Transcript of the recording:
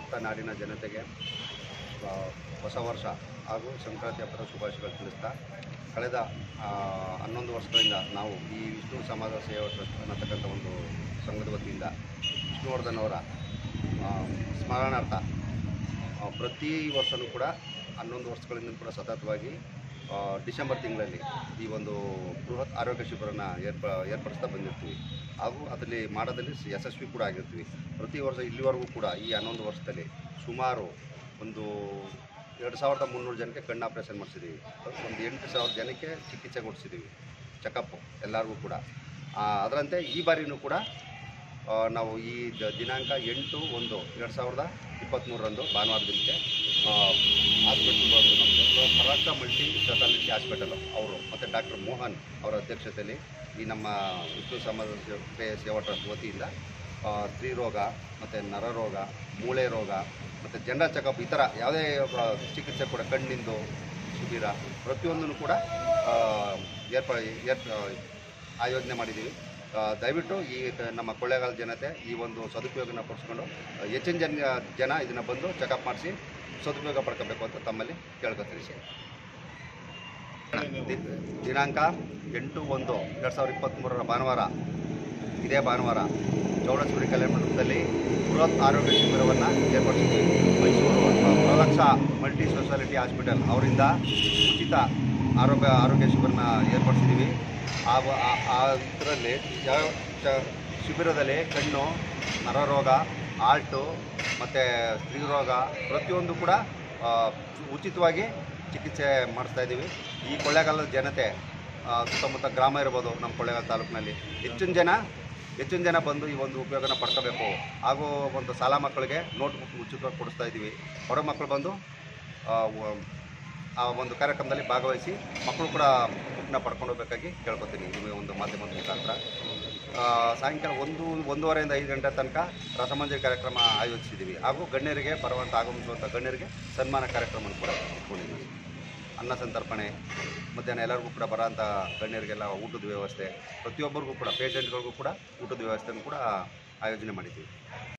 ಭಕ್ತ ನಾಡಿನ ಜನತೆಗೆ ಆ, ಹೊಸ ವರ್ಷ ಹಾಗೂ ಸಂಕ್ರಾಂತಿ ಹಬ್ಬದ ಶುಭಾಶಯಗಳು ತಿಳಿಸ್ತಾ ಕಳೆದ ಆ, ಹನ್ನೊಂದು ವರ್ಷಗಳಿಂದ ನಾವು ಈ ವಿಷ್ಣು ಸಮಾಜ ಸೇವಾ ಟ್ರಸ್ಟ್ ಅನ್ನತಕ್ಕಂಥ ಒಂದು ಸಂಘದ ವತಿಯಿಂದ ವಿಷ್ಣುವರ್ಧನ್ ಅವರ ಆ, ಸ್ಮರಣಾರ್ಥ ಆ, ಪ್ರತಿ ವರ್ಷವೂ ಕೂಡ ಹನ್ನೊಂದು ವರ್ಷಗಳಿಂದ ಕೂಡ ಸತತವಾಗಿ ಆ, ಡಿಸೆಂಬರ್ ತಿಂಗಳಲ್ಲಿ ಈ ಒಂದು ಬೃಹತ್ ಆರೋಗ್ಯ ಶಿಬಿರನ ಏರ್ಪ ಏರ್ಪಡಿಸ್ತಾ ಬಂದಿರ್ತೀವಿ ಹಾಗೂ ಅದರಲ್ಲಿ ಮಾಡೋದಲ್ಲಿ ಸ- ಯಶಸ್ವಿ ಕೂಡ ಆಗಿರ್ತೀವಿ ಪ್ರತಿ ವರ್ಷ ಇಲ್ಲಿವರೆಗೂ ಕೂಡ ಈ ಹನ್ನೊಂದು ವರ್ಷದಲ್ಲಿ ಸುಮಾರು ಒಂದು ಎರಡು ಸಾವಿರದ ಮುನ್ನೂರು ಜನಕ್ಕೆ ಕಣ್ಣು ಆಪ್ರೇಷನ್ ಮಾಡಿಸಿದ್ದೀವಿ ಒಂದು ಎಂಟು ಸಾವಿರ ಜನಕ್ಕೆ ಚಿಕಿತ್ಸೆ ಕೊಡಿಸಿದ್ದೀವಿ ಚೆಕಪ್ಪು ಎಲ್ಲರಿಗೂ ಕೂಡ ಆ, ಅದರಂತೆ ಈ ಬಾರಿನೂ ಕೂಡ ಆ, ನಾವು ಈ ದ- ದಿನಾಂಕ ಎಂಟು ಒಂದು ಎರಡು ಸಾವಿರದ ಇಪ್ಪತ್ತ್ಮೂರರಂದು ಭಾನುವಾರ ದಿನಕ್ಕೆ ಹಾಸ್ಪಿಟಲ್ ಬಂದು ನಮ್ಮದು ಪರಾಕ ಮಲ್ಟಿ ಸ್ಪೆಷಾಲಿಟಿ ಹಾಸ್ಪಿಟಲ್ ಅವರು ಮತ್ತು ಡಾಕ್ಟರ್ ಮೋಹನ್ ಅವರ ಅಧ್ಯಕ್ಷತೆಯಲ್ಲಿ ಈ ನಮ್ಮ ವಿಷ್ಣು ಸಮಾಜ ಸೇ- ಸೇವಾ ಟ್ರಸ್ಟ್ ವತಿಯಿಂದ ಆ, ಸ್ತ್ರೀರೋಗ ಮತ್ತು ನರರೋಗ ಮೂಳೆ ರೋಗ ಮತ್ತು ಜನರಲ್ ಚೆಕಪ್ ಈ ಥರ ಯಾವುದೇ ಆ, ಚಿಕಿತ್ಸೆ ಕೂಡ ಕಣ್ಣಿಂದು ಶಿಬಿರ ಪ್ರತಿಯೊಂದನ್ನು ಕೂಡ ಆ, ಏರ್ಪ ಏರ್ಪ ಆಯೋಜನೆ ಮಾಡಿದ್ದೀವಿ ಆ, ದಯವಿಟ್ಟು ಈ ಕ- ನಮ್ಮ ಕೊಳ್ಳೇಗಾಲ ಜನತೆ ಈ ಒಂದು ಸದುಪಯೋಗನ ಪಡಿಸ್ಕೊಂಡು ಆ, ಹೆಚ್ಚಿನ ಜನ ಜನ ಇದನ್ನು ಬಂದು ಚೆಕಪ್ ಮಾಡಿಸಿ ಸದುಪಯೋಗ ಪಡ್ಕೋಬೇಕು ಅಂತ ತಮ್ಮಲ್ಲಿ ಕೇಳ್ಕೊತೀನಿ ಸರ್ ದಿ- ದಿನಾಂಕ ಎಂಟು ಒಂದು ಎರಡು ಸಾವಿರದ ಇಪ್ಪತ್ತ್ಮೂರರ ಭಾನುವಾರ ಇದೇ ಭಾನುವಾರ ಚೌಡೇಶ್ವರಿ ಕಲ್ಯಾಣ ಮಂಟಪದಲ್ಲಿ ಬೃಹತ್ ಆರೋಗ್ಯ ಶಿಬಿರವನ್ನು ಏರ್ಪಡಿಸಿದ್ದೀವಿ ಮೈಸೂರು ಆ, ಪ್ರಲಕ್ಷ ಮಲ್ಟಿ ಸ್ಪೆಷಾಲಿಟಿ ಹಾಸ್ಪಿಟಲ್ ಅವರಿಂದ ಉಚಿತ ಆರೋಗ್ಯ ಆರೋಗ್ಯ ಶಿಬಿರನ ಏರ್ಪಡಿಸಿದ್ದೀವಿ ಆ ಆ- ಆ ಇದರಲ್ಲಿ ಯಾವ ಚ- ಶಿಬಿರದಲ್ಲಿ ಕಣ್ಣು ನರರೋಗ ಆಲ್ಟು ಮತ್ತು ಸ್ತ್ರೀರೋಗ ಪ್ರತಿಯೊಂದು ಕೂಡ ಆ, ಉಚಿತವಾಗಿ ಚಿಕಿತ್ಸೆ ಮಾಡಿಸ್ತಾ ಇದ್ದೀವಿ ಈ ಕೊಳ್ಳೇಗಾಲದ ಜನತೆ ಆ, ಸುತ್ತಮುತ್ತ ಗ್ರಾಮ ಇರ್ಬೋದು ನಮ್ಮ ಕೊಳ್ಳೇಗಾಲ ತಾಲೂಕಿನಲ್ಲಿ ಹೆಚ್ಚಿನ ಜನ ಹೆಚ್ಚಿನ ಜನ ಬಂದು ಈ ಒಂದು ಉಪಯೋಗನ ಪಡ್ಕೋಬೇಕು ಹಾಗೂ ಒಂದು ಶಾಲಾ ಮಕ್ಕಳಿಗೆ ನೋಟ್ ಬುಕ್ ಉಚಿತವಾಗಿ ಕೊಡಿಸ್ತಾ ಇದ್ದೀವಿ ಹೊರ ಮಕ್ಕಳು ಬಂದು ಆ, ವ- ಆ ಒಂದು ಕಾರ್ಯಕ್ರಮದಲ್ಲಿ ಭಾಗವಹಿಸಿ ಮಕ್ಕಳು ಕೂಡ ಬುಕ್ನ ಪಡ್ಕೊಂಡು ಹೋಗ್ಬೇಕಾಗಿ ಕೇಳ್ಕೊತೀನಿ ಈ ಒಂದು ಮಾಧ್ಯಮದ ಮುಖಾಂತರ ಆ, ಸಾಯಂಕಾಲ ಒಂದು ಒಂದೂವರೆಯಿಂದ ಐದು ಗಂಟೆ ತನಕ ರಸಮಂಜರಿ ಕಾರ್ಯಕ್ರಮ ಆಯೋಜಿಸಿದ್ದೀವಿ ಹಾಗೂ ಗಣ್ಯರಿಗೆ ಬರುವಂಥ ಆಗಮಿಸುವಂಥ ಗಣ್ಯರಿಗೆ ಸನ್ಮಾನ ಕಾರ್ಯಕ್ರಮ ಕೂಡ ಇಟ್ಕೊಂಡಿದ್ದೀವಿ ಅನ್ನ ಸಂತರ್ಪಣೆ ಮಧ್ಯಾಹ್ನ ಎಲ್ಲರಿಗೂ ಕೂಡ ಬರೋಂಥ ಗಣ್ಯರಿಗೆಲ್ಲ ಊಟದ ವ್ಯವಸ್ಥೆ ಪ್ರತಿಯೊಬ್ಬರಿಗೂ ಕೂಡ ಪೇಷಂಟ್ಗಳಿಗೂ ಕೂಡ ಊಟದ ವ್ಯವಸ್ಥೆನೂ ಕೂಡ ಆಯೋಜನೆ ಮಾಡಿದ್ದೀವಿ